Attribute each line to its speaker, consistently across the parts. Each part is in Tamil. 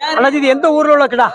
Speaker 1: அண்ணாச்சி இது எந்த ஊர்ல உள்ள கிடா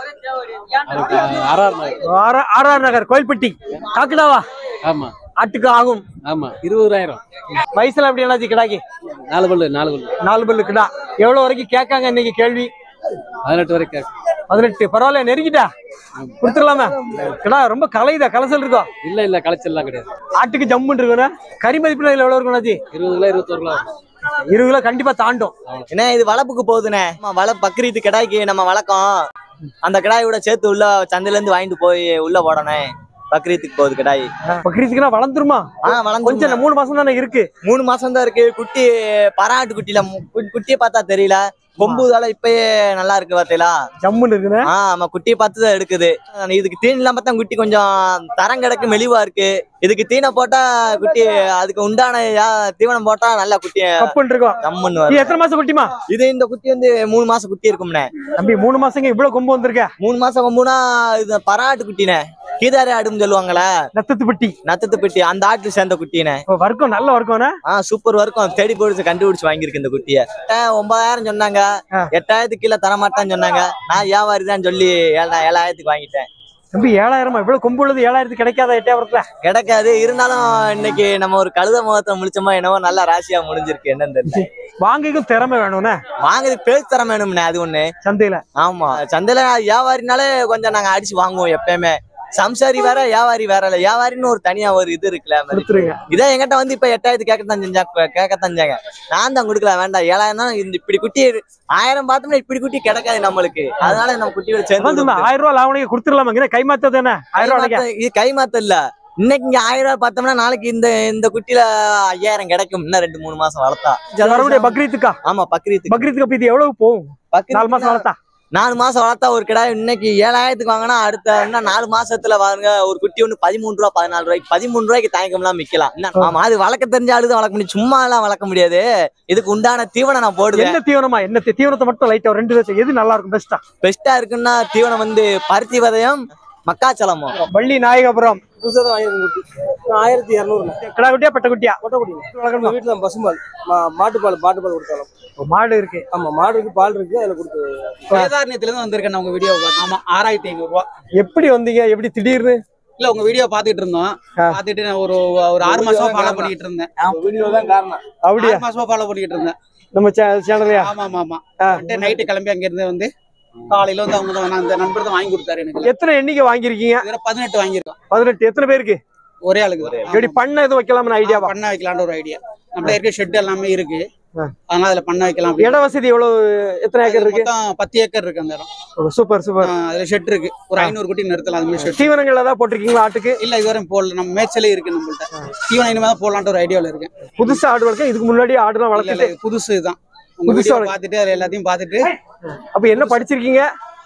Speaker 2: ஆறாறு
Speaker 1: ஆர் ஆர்ஆர் நகர் கோயில்பட்டி காக்குடாவா
Speaker 2: ஆமா
Speaker 1: ஆட்டுக்கு ஆகும்
Speaker 2: ஆமா இருபதாயிரம்
Speaker 1: வயசுல எப்படி அண்ணாச்சி கிடாக்கி
Speaker 2: நாலு பல்லு நாலு பல்லு
Speaker 1: நாலு பல்லு கிடா எவ்வளவு வரைக்கும் கேட்காங்க இன்னைக்கு கேள்வி
Speaker 2: பதினெட்டு வரைக்கும் கேட்கும்.
Speaker 1: பதினெட்டு பரவாயில்ல நெருங்கிட்டா கொடுத்துடலாமா கிடா ரொம்ப கலையுதா கலசல் இருக்கும்
Speaker 2: இல்ல இல்ல களைச்சல்லாம் கிடையாது
Speaker 1: ஆட்டுக்கு ஜம்முன்னு இருக்குண்ணா கறி மதிப்புல இதுல எவ்வளவு இருக்கும் அண்ணாச்சி
Speaker 2: இருபது கிலோ இருபத்தொரு கிலோ
Speaker 1: இருபது கிலோ கண்டிப்பா தாண்டும்
Speaker 3: என்ன இது வளப்புக்கு போகுதுண்ணே நம்ம வள பக்ரீத்து கிடாய்க்கு நம்ம வளர்க்கோம் அந்த கிடாயோட சேர்த்து உள்ள சந்தையில இருந்து வாங்கிட்டு போய் உள்ள போடணே பக்ரீத்துக்கு போகுது கிடாய்
Speaker 1: பக்ரீத்துக்குனா வளர்ந்துருமா
Speaker 3: ஆ வளர்ந்து
Speaker 1: கொஞ்சம் இல்ல, மூணு மாசம் தானே இருக்கு
Speaker 3: மூணு மாசம் தான் இருக்கு குட்டி பராட்டு குட்டில மு- கு- குட்டியை பார்த்தா தெரியல கொம்புதால இப்பயே நல்லா இருக்கு பார்த்தீங்களா
Speaker 1: ஜம்முன்னு இருக்குண்ணே
Speaker 3: ஆ நம்ம குட்டியை பார்த்து தான் எடுக்குது இதுக்கு தீன் இல்லாம தான் குட்டி கொஞ்சம் தரம் கிடக்கு மெலிவா இருக்கு இதுக்கு தீனை போட்டா குட்டி அதுக்கு உண்டான யா- தீவனம் போட்டா நல்லா குட்டி
Speaker 1: கப்புன்னு இருக்கும்
Speaker 3: கம்முன்னு
Speaker 1: இது
Speaker 3: வரும்
Speaker 1: எத்தனை மாசம் குட்டிமா
Speaker 3: இது இந்த குட்டி வந்து மூணு மாசம் குட்டி இருக்கும்ண்ணே
Speaker 1: தம்பி மூணு மாசங்க இவ்வளவு கொம்பு வந்திருக்க
Speaker 3: மூணு மாசம் கொம்புனா இது பராட்டு குட்டினே கீதாரி ஆடுன்னு சொல்லுவாங்களே
Speaker 1: நத்தத்து பட்டி
Speaker 3: நத்தத்து குட்டி அந்த ஆட்டுல சேர்ந்த குட்டினே
Speaker 1: இப்ப வர்க்கம் நல்ல வர்க்கம்னா
Speaker 3: ஆ சூப்பர் வரைக்கும் தேடி போயிடுச்சு கண்டுபிடிச்சு வாங்கியிருக்கு இந்த குட்டிய எட்டாயிரம், ஒன்பதாயிரம் சொன்னாங்க
Speaker 1: ஆ.
Speaker 3: எட்டாயிரத்துக்கு கீழே தர மாட்டான்னு சொன்னாங்க நான் வியாபாரி தான் சொல்லி ஏழா ஏழாயிரத்துக்கு வாங்கிட்டேன்
Speaker 1: தம்பி ஏழாயிரமா இவ்வளவு கொம்பு உள்ளது ஏழாயிரத்துக்கு கிடைக்காத எட்டாயிரத்துல
Speaker 3: கிடைக்காது இருந்தாலும் இன்னைக்கு நம்ம ஒரு கழுத முகத்தை முடிச்சோமா என்னவோ நல்ல ராசியா முடிஞ்சிருக்கு என்னன்னு தெரியல
Speaker 1: வாங்கிக்கும் திறமை வேணும்னே
Speaker 3: வாங்குறதுக்கு பேச்சு தரம் வேணும்னே அது ஒண்ணு
Speaker 1: சந்தையில
Speaker 3: ஆமா சந்தையில வியாபாரினாலே கொஞ்சம் நாங்க அடிச்சு வாங்குவோம் எப்பயுமே சம்சாரி வேற வியாபாரி வேற இல்ல வியாபாரின்னு ஒரு தனியா ஒரு இது இருக்குல்ல மதிப்பு.
Speaker 1: கொடுத்துருங்க
Speaker 3: இதே என்கிட்ட வந்து இப்ப எட்டாயிரத்து கேட்கத்தான் செஞ்சா கேட்கத்தான் செஞ்சாங்க நான் தான் கொடுக்கல வேண்டாம் ஏழாயிரம் தான் இந்த இப்படி குட்டி ஆயிரம் பார்த்தோம்னா இப்படி குட்டி கிடைக்காது நம்மளுக்கு அதனால நம்ம குட்டியோட
Speaker 1: அதான்
Speaker 3: சேர்ந்து
Speaker 1: சொன்னேன், ஆயிரம் ரூபாய் லாவணிக்கு கொடுத்துடலாமா கை மாத்த தானே ஆயிரம் ரூபாய்
Speaker 3: கைமாத்த- இது கை மாத்த இல்ல இன்னைக்கு இங்க ஆயிரம் ரூபாய் பார்த்தோம்னா நாளைக்கு இந்த இந்த குட்டியில ஐயாயிரம் கிடைக்கும் இன்னும் ரெண்டு மூணு மாசம் வளர்த்தா
Speaker 1: மறுபடியும் பக்ரீத்துக்கா
Speaker 3: ஆமா பக்ரீத்துக்கு
Speaker 1: பக்ரீத்துக்கு அப்ப இது எவ்வளவு போகும் நாலு மாசம்
Speaker 3: பக்ரீத்துக்கு
Speaker 1: வளர்த்தா
Speaker 3: நாலு மாசம் வளர்த்தா ஒரு கிடாய் இன்னைக்கு ஏழாயிரத்துக்கு வாங்கினா அடுத்த இன்னும் நாலு மாசத்துல வாங்க ஒரு குட்டி ஒண்ணு பதிமூணு ரூபா பதினாலு ரூபாய்க்கு பதிமூணு ரூபாய்க்கு தயக்கம்லாம் விக்கலாம் என்ன, ஆமா அது வளர்க்க தெரிஞ்ச ஆளுதான் வளர்க்க முடியும் சும்மா எல்லாம் வளர்க்க முடியாது இதுக்கு உண்டான தீவனம் நான் போடுவேன்
Speaker 1: என்ன தீவனமா என்ன தீ- தீவனத்தை மட்டும் லைட்டா ஒரு ரெண்டு வருஷம் எது நல்லா இருக்கும் பெஸ்டா
Speaker 3: பெஸ்டா இருக்குன்னா தீவனம் வந்து பருத்தி விதையும் மக்காச்சலமும்
Speaker 1: வள்ளி நாயகபுரம்
Speaker 4: ஆயிரத்தி இரநூறுல
Speaker 1: கிடா குட்டியா பெட்ட குட்டியா
Speaker 4: கொட்டக்குடி
Speaker 1: வளர்க்கணுமா?
Speaker 4: வீட்டுல பசும்பால் மா- மாட்டுப்பால் மாட்டுப்பால் கொடுத்தாலும்
Speaker 1: ஒரு மாடு இருக்கு
Speaker 4: ஆமா மாடு இருக்கு பால் இருக்கு அதுல கொடுத்து
Speaker 5: வேதாரண்யத்துல இருந்து வந்திருக்கேன் நான் உங்க வீடியோ ஆமா ஆறாயிரத்தி ஐநூறு ரூபா
Speaker 1: எப்படி வந்தீங்க எப்படி திடீர்னு
Speaker 5: இல்ல உங்க வீடியோ பாத்துட்டு இருந்தோம்
Speaker 1: ஆ.
Speaker 5: பாத்துட்டு நான் ஒரு ஒரு ஆறு மாசமா ஃபாலோ பண்ணிட்டு இருந்தேன்
Speaker 4: வீடியோ தான் காரணம்
Speaker 1: அப்படியா
Speaker 5: ஆறு மாசமா ஃபாலோ பண்ணிட்டு இருந்தேன்
Speaker 1: நம்ம சேனல்லையா
Speaker 5: ஆமா ஆமா ஆமா
Speaker 1: ஆ.
Speaker 5: நைட்டு கிளம்பி அங்க இருந்து வந்து காலையில வந்து அவங்க தான் நான் அந்த நண்பர் தான் வாங்கி கொடுத்தாரு எனக்கு
Speaker 1: எத்தனை எண்ணிக்கை வாங்கியிருக்கீங்க
Speaker 5: இதுல பதினெட்டு வாங்கியிருக்கோம்
Speaker 1: பதினெட்டு எத்தனை பேருக்கு
Speaker 5: ஒரே ஆளுக்கு தான்
Speaker 1: எப்படி பண்ண எதுவும் வைக்கலாம்னு ஐடியாவா
Speaker 5: பண்ண வைக்கலாம்னு ஒரு ஐடியா நம்மள இருக்க ஷெட் எல்லாமே இருக்கு
Speaker 1: ஆ.
Speaker 5: அதனால அதுல பண்ண வைக்கலாம் அப்படின்னு.
Speaker 1: இட வசதி எவ்வளவு எத்தனை ஏக்கர் இருக்கு
Speaker 5: மொத்தம் பத்து ஏக்கர் இருக்கு அந்த இடம்
Speaker 1: சூப்பர் சூப்பர்
Speaker 5: ஆ, அதுல ஷெட் இருக்கு ஒரு ஐநூறு குட்டி நிறுத்தலாம் அது மாதிரி ஷெட்
Speaker 1: தீவனங்கள் ஏதாவது போட்டிருக்கீங்களா ஆட்டுக்கு
Speaker 5: இல்ல இதுவரை போடல நம்ம மேய்ச்சலே இருக்கு நம்மள்ட்ட தீவனம் இனிமே தான் போடலான்ட்டு ஒரு ஐடியாவில் இருக்கேன்
Speaker 1: புதுசா ஆடு வளர்க்க இதுக்கு முன்னாடி ஆடுலாம்
Speaker 5: இல்ல,
Speaker 1: வளர்த்துட்டு
Speaker 5: இல்ல, புதுசு தான் உங்க
Speaker 1: புதுசா
Speaker 5: வீடியோ
Speaker 1: வளர்க்க-
Speaker 5: பார்த்துட்டு அது எல்லாத்தையும் பார்த்துட்டு
Speaker 1: அப்ப என்ன படிச்சிருக்கீங்க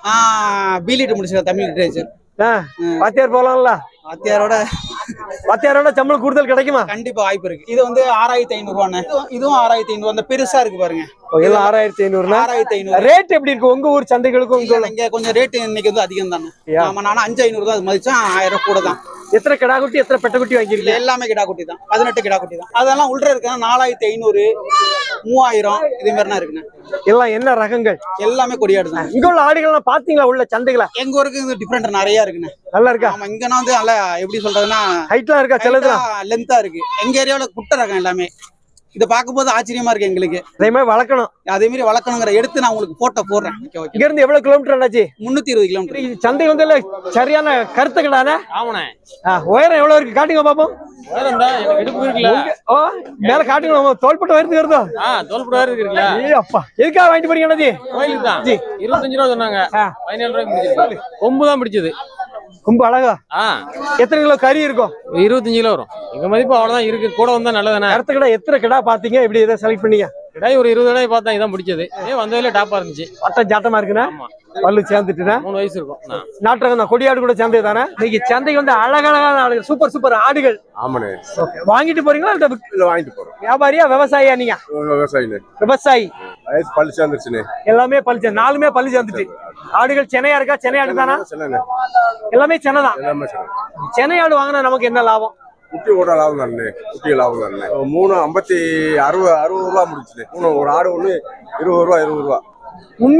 Speaker 5: பிலிட் முடிச்சிருக்கேன் தமிழ் லிட்ரேச்சர்
Speaker 1: ஆ, வாத்தியார் போலாம்ல
Speaker 5: வாத்தியாரோட
Speaker 1: வாத்தியாரோட சம்பளம் கூடுதல் கிடைக்குமா
Speaker 5: கண்டிப்பா வாய்ப்பு இருக்கு இது வந்து ஆறாயிரத்தி ஐநூறு ரூபாண்ணே இதுவும் இதுவும் ஆறாயிரத்தி ஐநூறு அந்த பெருசா இருக்கு பாருங்க
Speaker 1: ஓ, எல்லாம் ஆறாயிரத்தி ஐநூறுனா
Speaker 5: ஆறாயிரத்தி ஐநூறு
Speaker 1: ரேட் எப்படி இருக்கு உங்க ஊர் சந்தைகளுக்கும் உங்க
Speaker 5: இல்ல, இங்க கொஞ்சம் ரேட் இன்னைக்கு வந்து அதிகம் தானே
Speaker 1: யா.
Speaker 5: ஆமா நானும் அஞ்சு ஐநூறு தான் அது மதிச்சேன் ஆயிரம் ரூபாய் கூட தான்
Speaker 1: எத்தனை கிடா குட்டி எத்தனை பெட்ட குட்டி
Speaker 5: இல்ல
Speaker 1: வாங்கிருக்கீங்க
Speaker 5: எல்லாமே கிடா குட்டி தான் பதினெட்டு கிடா குட்டி தான் அதெல்லாம் உள்ள இருக்கு நாலாயிரத்தி ஐநூறு மூவாயிரம் இது மாதிரினா இருக்குண்ணே
Speaker 1: எல்லாம் என்ன ரகங்கள்
Speaker 5: எல்லாமே கொடியாடு தான்
Speaker 1: இங்க உள்ள ஆடுகள்லாம் பாத்தீங்களா உள்ள சந்தைகளா
Speaker 5: எங்க ஊருக்கு இது டிஃப்ரெண்ட் நிறைய இருக்குண்ணே
Speaker 1: நல்லா இருக்கா
Speaker 5: ஆமா இங்கன்னா வந்து நல்லா எப்படி சொல்றதுன்னா
Speaker 1: ஹைட்லாம் இருக்கா சிலதுலாம்
Speaker 5: லென்த்தா இருக்கு எங்க ஏரியாவுல குட்டை ரகம் எல்லாமே இதை பார்க்கும்போது ஆச்சரியமா இருக்கு எங்களுக்கு
Speaker 1: அதே மாதிரி வளர்க்கணும்
Speaker 5: அதே மாதிரி வளர்க்கணுங்கிற எடுத்து நான் உங்களுக்கு போட்டோ போடுறேன் ஓகே ஓகே
Speaker 1: இங்க இருந்து எவ்வளவு கிலோமீட்டர் என்னாச்சு
Speaker 5: முன்னூத்தி இருபது கிலோமீட்டர்
Speaker 1: இது சந்தை வந்து இல்ல சரியான கருத்து கடானே
Speaker 6: ஆமாண்ணே
Speaker 1: உயரம் எவ்வளவு இருக்கு காட்டுங்க பாப்போம்
Speaker 6: வேறண்டா எனக்கு இடுப்பு இருக்குல்ல
Speaker 1: உங்க- ஓ மேல காட்டுங்க தோள்பட்டு வருது வருதோ
Speaker 6: ஆ தோல்பட வேற இருக்குல்ல
Speaker 1: ஏய் அப்பா எதுக்காக வாங்கிட்டு போறீங்க அண்ணாச்சி
Speaker 6: கோயிலுக்கு தான்
Speaker 1: ஜி.
Speaker 6: இருபத்தஞ்சு ரூபா சொன்னாங்க
Speaker 1: ஆ.
Speaker 6: பதினேழு ரூபாய்க்கு முடிச்சிருக்கு கொம்பு தான் பிடிச்சது
Speaker 1: ரொம்ப அழகா
Speaker 6: ஆ
Speaker 1: எத்தனை கிலோ கறி இருக்கும்
Speaker 6: இருபத்தஞ்சு கிலோ வரும் எங்க மதிப்பு அவ்வளவுதான் இருக்கு கூட வந்தா நல்லதானே
Speaker 1: அடுத்த கடை எத்தனை கடை பாத்தீங்க இப்படி இதை செலக்ட் பண்ணீங்க
Speaker 6: கிடாய் ஒரு இருபது கிடாய் பார்த்தா இதான் பிடிச்சது ஏ வந்ததுல டாப்பா இருந்துச்சு
Speaker 1: வட்டம் ஜாட்டமா இருக்குண்ணா
Speaker 6: ஆமா
Speaker 1: பல்லு சேர்ந்துட்டுனா
Speaker 6: மூணு வயசு இருக்கும் ஆ.
Speaker 1: நாட்டகம் தான் கொடியாடு கூட சேர்ந்தது தானே இன்னைக்கு சந்தைக்கு வந்து அழகழகான ஆடுகள் சூப்பர் சூப்பர் ஆடுகள்
Speaker 7: ஆமாண்ணே
Speaker 1: வாங்கிட்டு போறீங்களா இல்ல விக்-
Speaker 7: இல்ல வாங்கிட்டு போறோம்
Speaker 1: வியாபாரியா விவசாயியா நீங்க
Speaker 7: விவசாயினே
Speaker 1: விவசாயி
Speaker 7: வயசு பள்ளி சேர்ந்துருச்சுண்ணே
Speaker 1: எல்லாமே பல்லு நாலுமே பல்லு சேர்ந்துட்டு ஆடுகள் சென்னையா இருக்கா சென்னை ஆடு தானா
Speaker 7: சொன்னேண்ணே
Speaker 1: எல்லாமே சென்னை தான்
Speaker 7: எல்லாமே சொன்னேன்
Speaker 1: சென்னை ஆடு வாங்கினா நமக்கு என்ன லாபம்
Speaker 7: குட்டி கூட லாபம் தானே குட்டி லாபம் தானே மூணு ஐம்பத்தி அறுபது அறுபது ரூபா முடிச்சுண்ணே மூணு ஒரு ஆடு ஒண்ணு இருபது ரூபா இருபது ரூபா
Speaker 1: உண்மையா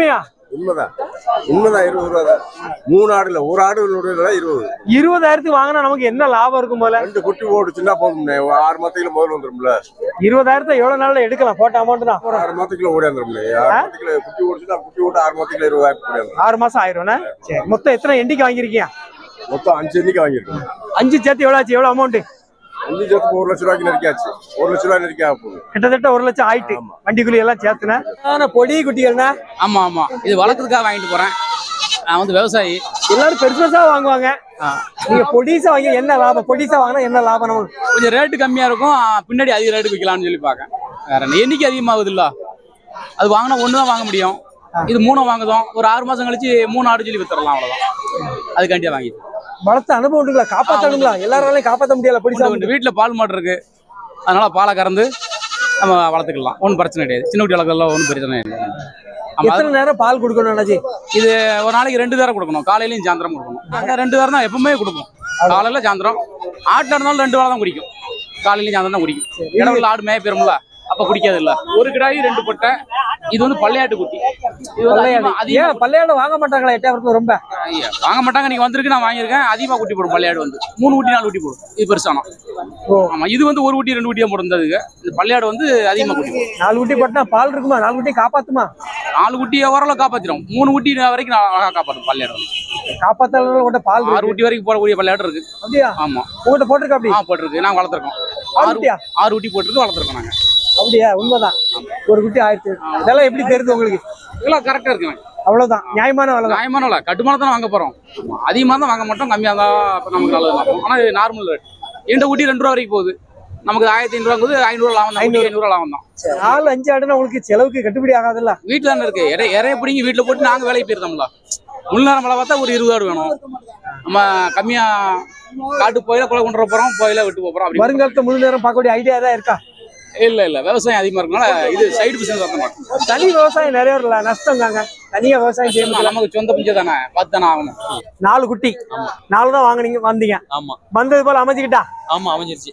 Speaker 7: உண்மைதான் உண்மைதான் இருபது ரூபா தான் மூணு ஆடு இல்ல ஒரு ஆடு விலை இருபது
Speaker 1: இருபதாயிரத்துக்கு வாங்கினா நமக்கு என்ன லாபம் இருக்கும் போல
Speaker 7: ரெண்டு குட்டி போட்டுச்சுன்னா போதும்ண்ணே ஒரு ஆறு மாதத்துக்குள்ள முதல்ல வந்துரும்ல
Speaker 1: இருபதாயிரத்தை எவ்வளவு நாள்ல எடுக்கலாம் போட்ட அமௌண்ட் தான்
Speaker 7: ஒரு ஆறு மாதத்துக்குள்ள ஓடியாந்துரும்ண்ணே ஆறு மாதத்துக்குள்ள குட்டி ஓடிச்சுன்னா குட்டி ஓட்டு ஆறு மாதத்துக்குள்ள இருபதாயிரம் ஓடியாந்துரும்
Speaker 1: ஆறு மாசம் ஆயிரும்ண்ணே சரி மொத்தம் எத்தனை எண்டிக்கு வாங்கியிருக்கீங்க
Speaker 7: மொத்தம் அஞ்சு எண்ணிக்கை வாங்கியிருக்கோம்
Speaker 1: அஞ்சு சேர்த்து எவ்வளவு ஆச்சு எவ்வளவு அமௌண்ட்
Speaker 7: அஞ்சு சேர்த்து ஒரு லட்ச ரூபாய்க்கு நெருக்கியாச்சு ஒரு லட்ச ரூபாய் நெருக்கி ஆக போகுது
Speaker 1: கிட்டத்தட்ட ஒரு லட்சம் ஆயிட்டு வண்டிக்குள்ளி எல்லாம் சேர்த்துனேன் ஆனா பொடி குட்டிகள்னா
Speaker 2: ஆமா ஆமா இது வளர்க்கறதுக்காக வாங்கிட்டு போறேன் நான் வந்து விவசாயி
Speaker 1: எல்லாரும் பெருசு பெருசா வாங்குவாங்க
Speaker 2: ஆ.
Speaker 1: நீங்க பொடிசா வாங்கி என்ன லாபம் பொடிசா வாங்கினா என்ன லாபம் நமக்கு
Speaker 2: கொஞ்சம் ரேட்டு கம்மியா இருக்கும் பின்னாடி அதிக ரேட்டு விற்கலாம்னு சொல்லி பார்க்கேன் வேற என்ன எண்ணிக்கை அதிகமாகுது இல்ல அது வாங்கினா ஒன்று தான் வாங்க முடியும் இது மூணு வாங்குதோம் ஒரு ஆறு மாசம் கழிச்சு மூணு ஆடு சொல்லி வித்துறலாம் அவ்வளவுதான் அதுக்காண்டியா வாங்கிட்டு
Speaker 1: வளர்த்த அனுபவம் உண்டுங்களா காப்பாத்தணுங்களா எல்லாராலையும் காப்பாத்த முடியல பொடிசா
Speaker 2: உண்டு வீட்டுல பால் மாடு இருக்கு அதனால பாலை கறந்து நம்ம வளர்த்துக்கலாம் ஒன்றும் பிரச்சனை கிடையாது சின்ன குட்டி வளர்க்கலாம் ஒன்றும் பிரச்சனை இல்லை ஆமா,
Speaker 1: எத்தனை நேரம் பால் கொடுக்கணும் அண்ணாச்சி
Speaker 2: இது ஒரு நாளைக்கு ரெண்டு தரம் கொடுக்கணும் காலையிலயும் சாயந்தரம் கொடுக்கணும் நாங்க ரெண்டு தரம் தான் எப்பவுமே கொடுப்போம் காலையில சாயந்தரம் ஆட்டுல இருந்தாலும் ரெண்டு வேளை தான் குடிக்கும் காலையிலயும் சாயந்தரம் தான் குடிக்கும் இடவுல ஆடு மேய பெறும்ல அப்ப குடிக்காது இல்ல ஒரு கிடாயி ரெண்டு பொட்டை இது வந்து பள்ளையாட்டு குட்டி இது வந்து
Speaker 1: பல்லையாடு
Speaker 2: அதிகமா- அதிகமா
Speaker 1: ஏன் பல்லையாடு வாங்க மாட்டாங்களா எட்டாயிரத்துல ரொம்ப
Speaker 2: ஐயா, வாங்க மாட்டாங்க நீங்க வந்திருக்கு நான் வாங்கியிருக்கேன் அதிகமா குட்டி போடும் பள்ளையாடு வந்து மூணு குட்டி நாலு குட்டி போடும் இது பெருசானா ஆமா இது வந்து ஒரு குட்டி ரெண்டு குட்டியா போடுறதுக்கு இந்த பள்ளையாடு வந்து அதிகமா குட்டி போடும்
Speaker 1: நாலு குட்டி போட்டா பால் இருக்குமா நாலு குட்டி காப்பாத்துமா
Speaker 2: நாலு குட்டியை ஓரளவு காப்பாத்திரும் மூணு குட்டி வரைக்கும் நான் அழகா காப்பாற்றும் பள்ளையாடு வந்து
Speaker 1: காப்பாத்தாலும் உங்கள்ட்ட பால்
Speaker 2: ஆறு
Speaker 1: இருக்கு.
Speaker 2: குட்டி வரைக்கும் போடக்கூடிய பள்ளையாடு இருக்கு
Speaker 1: அப்படியா
Speaker 2: ஆமா
Speaker 1: உங்கள்ட்ட போட்டிருக்கா அப்படி
Speaker 2: ஆ போட்டிருக்கு நாங்க வளர்த்துருக்கோம்
Speaker 1: ஆறு
Speaker 2: ஆறு
Speaker 1: குட்டியா?
Speaker 2: ஆறு குட்டி போட்டிருக்கு வளர்த்துருக்கோம் நாங்க
Speaker 1: அப்படியா உண்மைதான் ஒரு குட்டி ஆயிரத்தி இதெல்லாம் எப்படி தெரியுது உங்களுக்கு
Speaker 2: இதெல்லாம் கரெக்டா இருக்குங்க
Speaker 1: அவ்வளவுதான் நியாயமான விலை தான்
Speaker 2: நியாயமான விலை கட்டுமான தான் வாங்க போறோம் அதிகமா தான் வாங்க மாட்டோம் கம்மியா தான் அப்ப நமக்கு நல்லது லாபம் ஆனா இது நார்மல் ரேட் இந்த குட்டி ரெண்டு ரூபா வரைக்கும் போகுது நமக்கு ஆயிரத்தி ஐநூறுவாங்குது ஐநூறு லாபம் தான் குட்டி ஐநூறு லாபம் தான்
Speaker 1: நாலு அஞ்சு ஆடுனா உங்களுக்கு செலவுக்கு கட்டுப்படி ஆகாதுல்ல
Speaker 2: வீட்டுல தானே இருக்கு இறை இறைய பிடிங்கி வீட்டுல போட்டு நாங்க வேலைக்கு போயிருந்தோம்ல முழு நேரம் மழை பார்த்தா ஒரு இருபது ஆடு வேணும் நம்ம கம்மியா காட்டு போயில கொலை கொண்டு வர போறோம் போயில விட்டு போறோம் அப்படி
Speaker 1: வருங்காலத்துல முழு நேரம் பார்க்கக்கூடிய ஐடியா தான் இருக்கா
Speaker 2: இல்ல இல்ல விவசாயம் அதிகமா இருக்கனால இது சைடு பிசினஸ் வந்த மாட்டோம்
Speaker 1: தனி விவசாயம் நிறைய இல்ல நஷ்டம் தாங்க தனியா விவசாயம் செய்ய முடியல
Speaker 2: நமக்கு சொந்த புஞ்ச தானே பார்த்து தானே ஆகணும்
Speaker 1: நாலு குட்டி நாலு தான் வாங்குனீங்க வந்தீங்க
Speaker 8: ஆமா
Speaker 1: வந்தது போல அமைஞ்சுக்கிட்டா
Speaker 8: ஆமா அமைஞ்சிருச்சு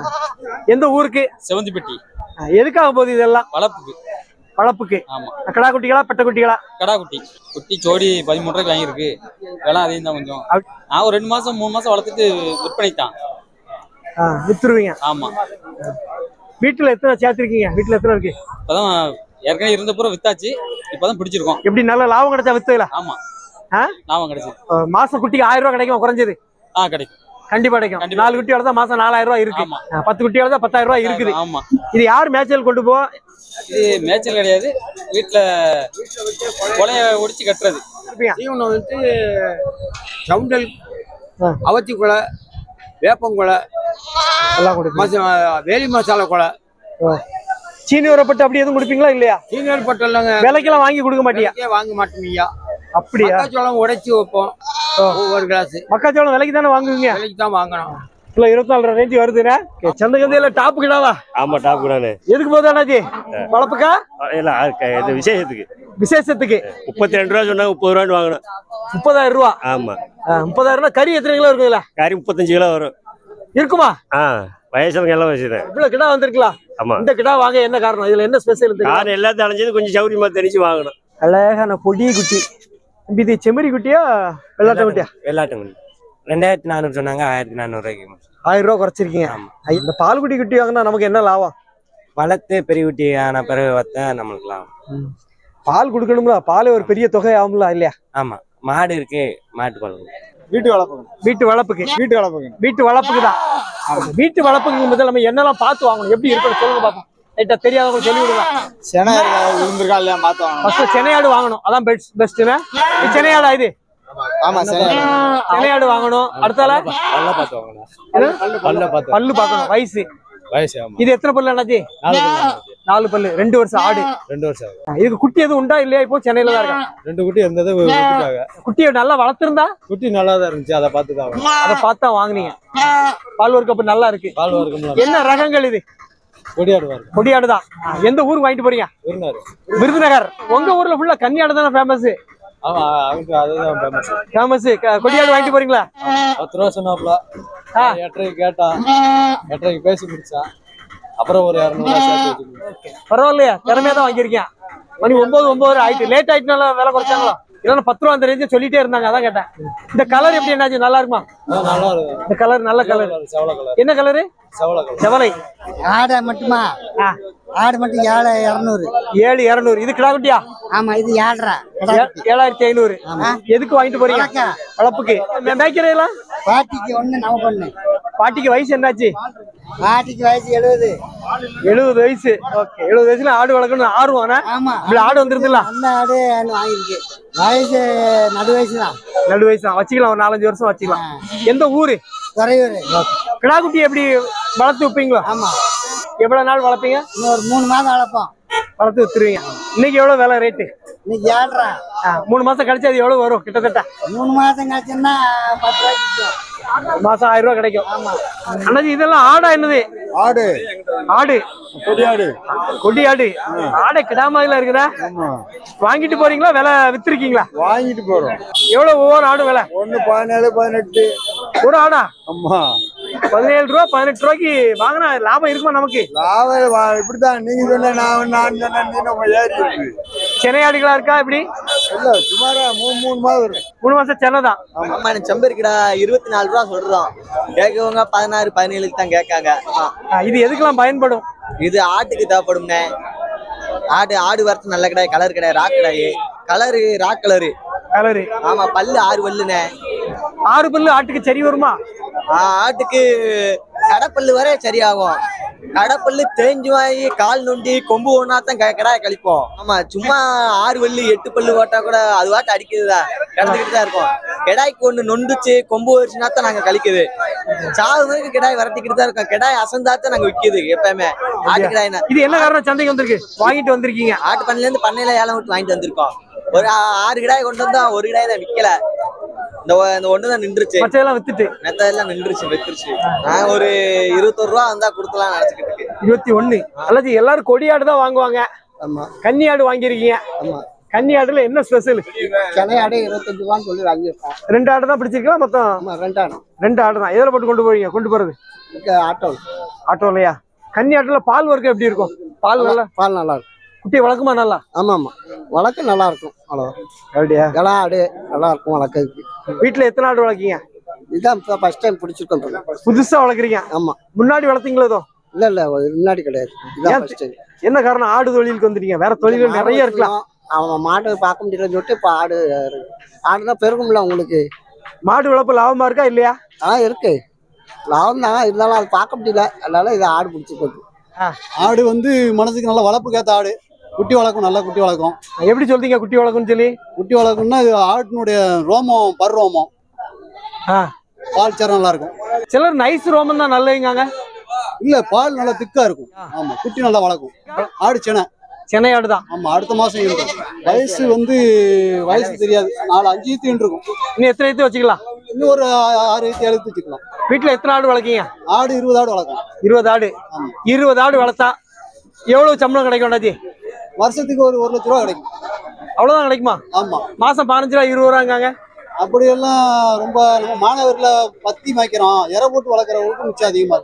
Speaker 1: எந்த ஊருக்கு
Speaker 8: செவந்திப்பட்டி
Speaker 1: அஹ், எதுக்காக போகுது இதெல்லாம்
Speaker 8: வளர்ப்புக்கு
Speaker 1: வளர்ப்புக்கு
Speaker 8: ஆமா
Speaker 1: கடா குட்டிகளா பெட்ட குட்டிகளா
Speaker 8: கடா குட்டி குட்டி ஜோடி பதிமூணு ரூபாய்க்கு வாங்கியிருக்கு விலை அதிகம் தான் கொஞ்சம்
Speaker 1: அப்~
Speaker 8: நான் ஒரு ரெண்டு மாசம் மூணு மாசம் வளர்த்துட்டு விற்பனை தான்
Speaker 1: அஹ், வித்துருவீங்க
Speaker 8: ஆமா
Speaker 1: வீட்டுல எத்தனை சேர்த்திருக்கீங்க வீட்டுல எத்தனை இருக்கு
Speaker 8: இப்பதான் ஏற்கனவே இருந்த பூரா வித்தாச்சு இப்பதான் பிடிச்சிருக்கோம்
Speaker 1: எப்படி நல்ல லாபம் கிடைச்சா வித்துல
Speaker 8: ஆமா
Speaker 1: ஆ?
Speaker 8: லாபம் கிடைச்சு
Speaker 1: மாசம் குட்டிக்கு ஆயிரம் ரூபாய் கிடைக்கும் குறைஞ்சது
Speaker 8: ஆ கிடைக்கும்
Speaker 1: கண்டிப்பா கிடைக்கும்
Speaker 8: கண்டிப்பா.
Speaker 1: நாலு குட்டி வளர்த்தா மாசம் நாலாயிரம் ரூபாய் இருக்கு
Speaker 8: ஆமா.
Speaker 1: அஹ், பத்து குட்டி வளர்த்தா பத்தாயிரம் ரூபாய் இருக்குது
Speaker 8: ஆமா
Speaker 1: இது யார் மேய்ச்சல் கொண்டு போ
Speaker 8: இது மேய்ச்சல் கிடையாது வீட்டுல கொலைய ஒடிச்சு கட்டுறது
Speaker 4: தீவனம் வந்துட்டு சவுண்டல்
Speaker 1: ஆ.
Speaker 4: அவத்தி கொலை வேப்பங்குலை
Speaker 1: எல்லாம் கொடுப்பீங்க
Speaker 4: மச வேலி மசாலா கொலை
Speaker 1: சீனி உரப்பட்டு அப்படி எதுவும் கொடுப்பீங்களா இல்லையா
Speaker 4: சீனியர் பட்டல்லங்க
Speaker 1: விலைக்கெல்லாம் வாங்கி கொடுக்க மாட்டியா
Speaker 4: வாங்க மாட்டோம்யா
Speaker 1: அப்படியா
Speaker 4: மக்காச்சோளம் உடைச்சி வைப்போம் ஒவ்வொரு கிளாஸ்
Speaker 1: மக்காச்சோளம் விலைக்கு தானே வாங்குவீங்க
Speaker 4: விலைக்கு தான் வாங்கணும்
Speaker 1: கிலோ இருபத்தி நாலு ரூபா ரேஞ்சு வருதுண்ணே சந்தகந்தையில டாப்பு கிடாவா
Speaker 9: ஆமா டாப் கூடாது
Speaker 1: எதுக்கு போகுது அண்ணாச்சி வளர்ப்புக்கா
Speaker 9: இல்ல அது க- இது விசேஷத்துக்கு
Speaker 1: விசேஷத்துக்கு
Speaker 9: முப்பத்தி ரெண்டு ரூபா சொன்னா முப்பது ரூபான்னு வாங்கணும்
Speaker 1: முப்பதாயிரம் ரூபா
Speaker 9: ஆமா
Speaker 1: ஆ, முப்பதாயிரம் ரூபா கறி எத்தனை கிலோ இருக்குதுல
Speaker 9: கறி முப்பத்தஞ்சு கிலோ வரும்
Speaker 1: இருக்குமா
Speaker 9: ஆ வயசுல எல்லாம் வயசு
Speaker 1: இவ்வளவு கிடா வந்திருக்கலாம்
Speaker 9: ஆமா
Speaker 1: இந்த கிடா வாங்க என்ன காரணம் இதுல என்ன ஸ்பெஷல்
Speaker 9: கார் எல்லாத்தையும் அலைஞ்சது கொஞ்சம் சௌரியமா தெரிஞ்சு வாங்கணும்
Speaker 1: அழகான பொடி குட்டி தம்பி, இது செம்மறி குட்டியா வெள்ளாட்ட குட்டியா
Speaker 10: வெள்ளாட்டு ரெண்டாயிரத்தி நானூறு சொன்னாங்க ஆயிரத்தி நானூறுரூவாய்க்கு
Speaker 1: ஆயிரம் ரூபா குறைச்சிருக்கீங்க ஐ, இந்த பால் குட்டி குட்டி வாங்கினா நமக்கு என்ன லாபம்
Speaker 10: வளர்த்து பெரிய குட்டி ஆன பிறகு வத்தா நம்மளுக்கு லாபம்
Speaker 1: பால் கொடுக்கணும்ல பால் ஒரு பெரிய தொகை ஆகும்ல இல்லையா
Speaker 10: ஆமா மாடு இருக்கு மாட்டு பால்
Speaker 4: வீட்டு வளர்ப்புங்க
Speaker 1: வீட்டு வளர்ப்புக்கு
Speaker 4: வீட்டு வளர்ப்புங்க
Speaker 1: வீட்டு வளர்ப்புக்கு தான் வீட்டு வளர்ப்புக்கு முதல்ல நம்ம என்னெல்லாம் பார்த்து வாங்கணும் எப்படி இருக்கணும் சொல்லுங்க பாப்போம் லைட்டா தெரியாதவங்க சொல்லி விடுங்க
Speaker 4: சென இருந்திருக்கா இல்லையா பார்த்து வாங்கணும்
Speaker 1: ஃபர்ஸ்ட் சென்னையாடு வாங்கணும் அதான் பெஸ்ட் பெஸ்ட்னா இது சென்னையாடா இது
Speaker 4: ஆமா சென
Speaker 1: சென்னையாடு வாங்கணும் அடுத்தால
Speaker 10: பல்ல பார்த்து வாங்கலாம்
Speaker 1: என்ன?
Speaker 10: பல்ல பார்த்து
Speaker 1: பல்லு பார்க்கணும் வயசு
Speaker 10: வயசு ஆமா
Speaker 1: இது எத்தனை பல்லு அண்ணாச்சி
Speaker 10: நாலு பல்லு.
Speaker 1: நாலு பல்லு ரெண்டு வருஷம் ஆடு
Speaker 10: ரெண்டு வருஷம் ஆகுது
Speaker 1: இதுக்கு குட்டி எதுவும் உண்டா இல்லையா இப்போ சென்னையில தான் இருக்கா
Speaker 10: ரெண்டு குட்டி இருந்தது விட்டுட்டாங்க
Speaker 1: குட்டியை நல்லா வளர்த்திருந்தா
Speaker 10: குட்டி நல்லா தான் இருந்துச்சு அதை பார்த்து தான் வாங்கினோம்.
Speaker 1: அதை பார்த்தா வாங்குனீங்க பால் ஒரு கப்பு நல்லா இருக்கு
Speaker 10: பால் வர்க்கம்லாம்
Speaker 1: என்ன ரகங்கள் இது
Speaker 10: கொடியாடு வருது
Speaker 1: கொடியாடு தான் எந்த ஊருக்கு வாங்கிட்டு போறீங்க
Speaker 10: விருந்தாரு
Speaker 1: விருதுநகர் உங்க ஊர்ல ஃபுல்லா கன்னியாடு தானே ஃபேமஸ்
Speaker 10: ஆமா அவங்க அதுதான் ஃபேமஸ்
Speaker 1: ஃபேமஸ் கொடியாடு வாங்கிட்டு போறீங்களா
Speaker 10: பத்து ரூபா சொன்னாப்ல
Speaker 1: ஆ.
Speaker 10: எட்டரைக்கு கேட்டான் எட்டரைக்கு பேசி முடிச்சான் அப்புறம் ஒரு இரநூறுவா சேர்த்து வச்சுக்கணும்
Speaker 1: பரவாயில்லையா திறமையா தான் வாங்கியிருக்கேன் மணி ஒன்பது ஒன்பது ஆயிட்டு லேட் ஆயிட்டுனால விலை குறைச்சாங்களா இல்லைன்னா பத்து ரூபா அந்த ரேஞ்சு சொல்லிட்டே இருந்தாங்க அதான் கேட்டேன் இந்த கலர் எப்படி என்னாச்சு நல்லா இருக்குமா
Speaker 5: நல்லா இருக்கும்
Speaker 1: இந்த கலர் நல்ல கலர்
Speaker 5: செவல கலர்
Speaker 1: என்ன கலரு
Speaker 5: செவல கலர்
Speaker 1: செவலை
Speaker 11: ஆடை மட்டுமா
Speaker 1: ஆ.
Speaker 11: ஆடு மட்டும் ஏழு இரநூறு
Speaker 1: ஏழு இரநூறு இது கிடா குட்டியா
Speaker 11: ஆமா இது ஏழ்ரா
Speaker 1: ஏ- ஏழாயிரத்தி ஐநூறு எதுக்கு வாங்கிட்டு போறீங்க வளப்புக்கு மே- மேய்க்கிறதெல்லாம்
Speaker 11: பாட்டிக்கு ஒண்ணு நமக்கு ஒண்ணு
Speaker 1: பாட்டிக்கு வயசு என்னாச்சு
Speaker 11: பாட்டிக்கு வயசு எழுபது
Speaker 1: எழுபது வயசு ஓகே எழுபது வயசுல ஆடு வளர்க்கணும் ஆர்வம் ஆனா?
Speaker 11: ஆமா
Speaker 1: இப்படி ஆடு வந்துருதுல்ல
Speaker 11: அந்த ஆடு வாங்கியிருக்கு வயசு நடு வயசு தான்
Speaker 1: நடு வயசு தான் வச்சுக்கலாம் ஒரு நாலஞ்சு வருஷம் வச்சுக்கலாம் எந்த ஊரு
Speaker 11: குறையூர்
Speaker 1: கிடாக்குட்டி எப்படி வளர்த்து வைப்பீங்களா
Speaker 11: ஆமா
Speaker 1: எவ்வளவு நாள் வளர்ப்பீங்க
Speaker 11: இன்னும் ஒரு மூணு மாதம் வளர்ப்போம்
Speaker 1: வளர்த்து வித்துருவீங்க இன்னைக்கு எவ்வளவு விலை ரேட்டு
Speaker 11: இன்னைக்கு ஏழ்ரா
Speaker 1: மூணு மாசம் கழிச்சு அது எவ்வளவு வரும் கிட்டத்தட்ட
Speaker 11: மூணு மாதம் கழிச்சுன்னா பத்து ரூபாய்க்கு விக்கும்.
Speaker 1: ஒரு மாசம் ஆயிரம் ரூபாய் கிடைக்கும் அண்ணாச்சி இதெல்லாம் ஆடா என்னது
Speaker 7: ஆடு
Speaker 1: ஆடு
Speaker 7: கொடியாடு
Speaker 1: கொடி ஆடு ஆடை கிடாமல இருக்குதா வாங்கிட்டு போறீங்களா விலை வித்திருக்கீங்களா
Speaker 7: வாங்கிட்டு போறோம்
Speaker 1: எவ்வளவு ஒவ்வொரு ஆடு விலை
Speaker 7: ஒண்ணு பதினேழு பதினெட்டு
Speaker 1: ஒரு ஆடா
Speaker 7: ஆமா
Speaker 1: பதினேழு ரூபா பதினெட்டு ரூபாய்க்கு வாங்கினா லாபம் இருக்குமா நமக்கு
Speaker 7: லாபம் வா- இப்படித்தான் நீங்க சொன்ன நான் நான் சொன்ன நீ நம்ம ஏறி இருக்கு
Speaker 1: சென்னை ஆடுகளா இருக்கா இப்படி
Speaker 7: இல்ல சுமாரா மூணு மூணு மாதம் இருக்கும்
Speaker 1: மூணு மாசம் சென்னை தான்
Speaker 3: ஆமா எனக்கு செம்பு இருக்குடா இருபத்தி நாலு ரூபா சொல்றோம் கேட்கவங்க பதினாறு பதினேழுக்கு தான் கேட்காங்க ஆ.
Speaker 1: ஆ, இது எதுக்கெல்லாம் பயன்படும்
Speaker 3: இது ஆட்டுக்கு தேவைப்படும்ண்ணே ஆடு ஆடு வரத்து நல்ல கிடையாது கலர் கிடையாது ராக் கிடையாது கலரு ராக் கலரு
Speaker 1: கலரு
Speaker 3: ஆமா பல்லு ஆறு பல்லுண்ணே
Speaker 1: ஆறு பல்லு ஆட்டுக்கு சரி வருமா
Speaker 3: ஆ, ஆட்டுக்கு கடைப்பல்லு வரை சரியாகும் கடைப்பல்லு தேஞ்சு வாங்கி கால் நொண்டி கொம்பு ஒண்ணா தான் கடாய கழிப்போம் ஆமா சும்மா ஆறு பல்லு எட்டு பல்லு ஓட்டா கூட அது வாட்டு அடிக்குதுதான் கிடந்துக்கிட்டு தான் இருக்கும் கிடாய்க்கு ஒண்ணு நொண்டுச்சு கொம்பு வச்சுனா தான் நாங்க கழிக்குது சாவு வரைக்கும் கிடாய் வரட்டிக்கிட்டு தான் இருக்கோம் கிடாய் அசந்தா தான் நாங்க விற்கிது எப்பயுமே ஆட்டு கிடாய்னா
Speaker 1: இது என்ன காரணம் சந்தைக்கு வந்திருக்கு வாங்கிட்டு வந்திருக்கீங்க
Speaker 3: ஆட்டு பண்ணையில இருந்து பண்ணையில ஏலம் விட்டு வாங்கிட்டு வந்திருக்கோம் ஒரு ஆ- ஆறு கிடாய் கொண்டு வந்தா ஒரு கிடாய் தான் விக்கல இந்த ஒ- இந்த ஒண்ணு தான் நின்றுச்சு
Speaker 1: மற்றதெல்லாம் வித்துட்டு
Speaker 3: மெத்ததெல்லாம் நின்றுச்சு வித்துருச்சு நான் ஒரு இருபத்தொரு ரூபா வந்தா கொடுக்கலாம் நினைச்சுக்கிட்டு இருக்கேன்.
Speaker 1: இருபத்தி ஒண்ணு அல்லது எல்லாரும் கொடி ஆடு தான் வாங்குவாங்க
Speaker 11: ஆமா
Speaker 1: கன்னி ஆடு வாங்கியிருக்கீங்க
Speaker 11: ஆமா
Speaker 1: கன்னி ஆடுல என்ன ஸ்பெஷல்
Speaker 11: கிளை ஆடு இருபத்தஞ்சு ரூபான்னு சொல்லி வாங்கியிருக்கோம்
Speaker 1: ரெண்டு ஆடு தான் பிடிச்சிருக்கா மொத்தம்
Speaker 11: ஆமா ரெண்டாயிரம்
Speaker 1: ரெண்டு ஆடு தான் எதில் போட்டு கொண்டு போவீங்க கொண்டு போறது
Speaker 11: இங்க ஆட்டோ
Speaker 1: ஆட்டோ இல்லையா கன்னி ஆட்டுல பால் வர்க்கம் எப்படி இருக்கும் பால் நல்லா
Speaker 11: பால் நல்லா இருக்கும்
Speaker 1: குட்டி வளர்க்குமா நல்லா
Speaker 11: ஆமா ஆமா வழக்கு நல்லா இருக்கும் அவ்வளோ
Speaker 1: அப்படியா
Speaker 11: கிளா ஆடு நல்லா இருக்கும் வளர்க்கறதுக்கு
Speaker 1: வீட்டுல எத்தனை ஆடு வளர்க்கீங்க
Speaker 11: இதான் இப்போ ஃபர்ஸ்ட் டைம் பிடிச்சிருக்கோம் இப்போ.
Speaker 1: புதுசா வளர்க்குறீங்க
Speaker 11: ஆமா
Speaker 1: முன்னாடி வளர்த்தீங்களோ ஏதோ?
Speaker 11: இல்ல இல்ல ஒரு முன்னாடி கிடையாது இதான்
Speaker 1: ஏன்
Speaker 11: ஃபர்ஸ்ட் டைம்
Speaker 1: என்ன காரணம் ஆடு தொழிலுக்கு வந்துட்டீங்க வேற தொழில்கள் நிறைய இருக்கலாம்
Speaker 11: அவன் மாடு பார்க்க முடியலன்னு சொல்லிட்டு இப்போ ஆடு ஆடுனா பெருகும்ல உங்களுக்கு
Speaker 1: மாடு வளர்ப்பு லாபமா இருக்கா இல்லையா
Speaker 11: ஆ இருக்கு லாபம் தான் இருந்தாலும் அது பார்க்க முடியல அதனால இதை ஆடு பிடிச்சி போகுது
Speaker 5: ஆடு வந்து மனசுக்கு நல்லா வளர்ப்பு கேத்த ஆடு குட்டி வளர்க்கும் நல்லா குட்டி வளர்க்கும்
Speaker 1: எப்படி சொல்றீங்க குட்டி வளர்க்கும்னு சொல்லி
Speaker 5: குட்டி வளர்க்கணும்னா இது ஆட்டினுடைய ரோமம் பர் ரோமம்
Speaker 1: ஆ.
Speaker 5: பால் சரம் நல்லா இருக்கும்
Speaker 1: சிலர் நைஸ் ரோமன் தான் நல்லதுங்காங்க
Speaker 5: இல்ல பால் நல்லா திக்கா இருக்கும் ஆமா குட்டி நல்லா வளர்க்கும் ஆடு செனை
Speaker 1: சென்னை ஆடு தான்
Speaker 5: ஆமா அடுத்த மாசம் இருக்கும் வயசு வந்து வயசு தெரியாது நாலு அஞ்சு ஈத்து இருக்கும்
Speaker 1: இன்னும் எத்தனை எடுத்து வச்சுக்கலாம்
Speaker 5: இன்னும் ஒரு ஆ- ஆறு ஈத்து எழுத்து வச்சுக்கலாம்
Speaker 1: வீட்டுல எத்தனை ஆடு வளர்க்கீங்க
Speaker 5: ஆடு இருபது ஆடு வளர்க்கும்
Speaker 1: இருபது ஆடு
Speaker 5: ஆமா.
Speaker 1: இருபது ஆடு வளர்த்தா எவ்வளவு சம்பளம் கிடைக்கும் அண்ணாச்சி
Speaker 5: வருஷத்துக்கு ஒரு ஒரு லட்ச ரூபா கிடைக்கும்
Speaker 1: அவ்வளவுதான் கிடைக்குமா
Speaker 5: ஆமா
Speaker 1: மாசம் பதினஞ்சு ரூபா இருபது ரூபாங்காங்க
Speaker 5: அப்படியெல்லாம் ரொம்ப நம்ம மாணவர்ல பத்தி மாய்க்கிறோம் இறை போட்டு வளர்க்குறவங்களுக்கு மிச்சம் அதிகமா இருக்கும்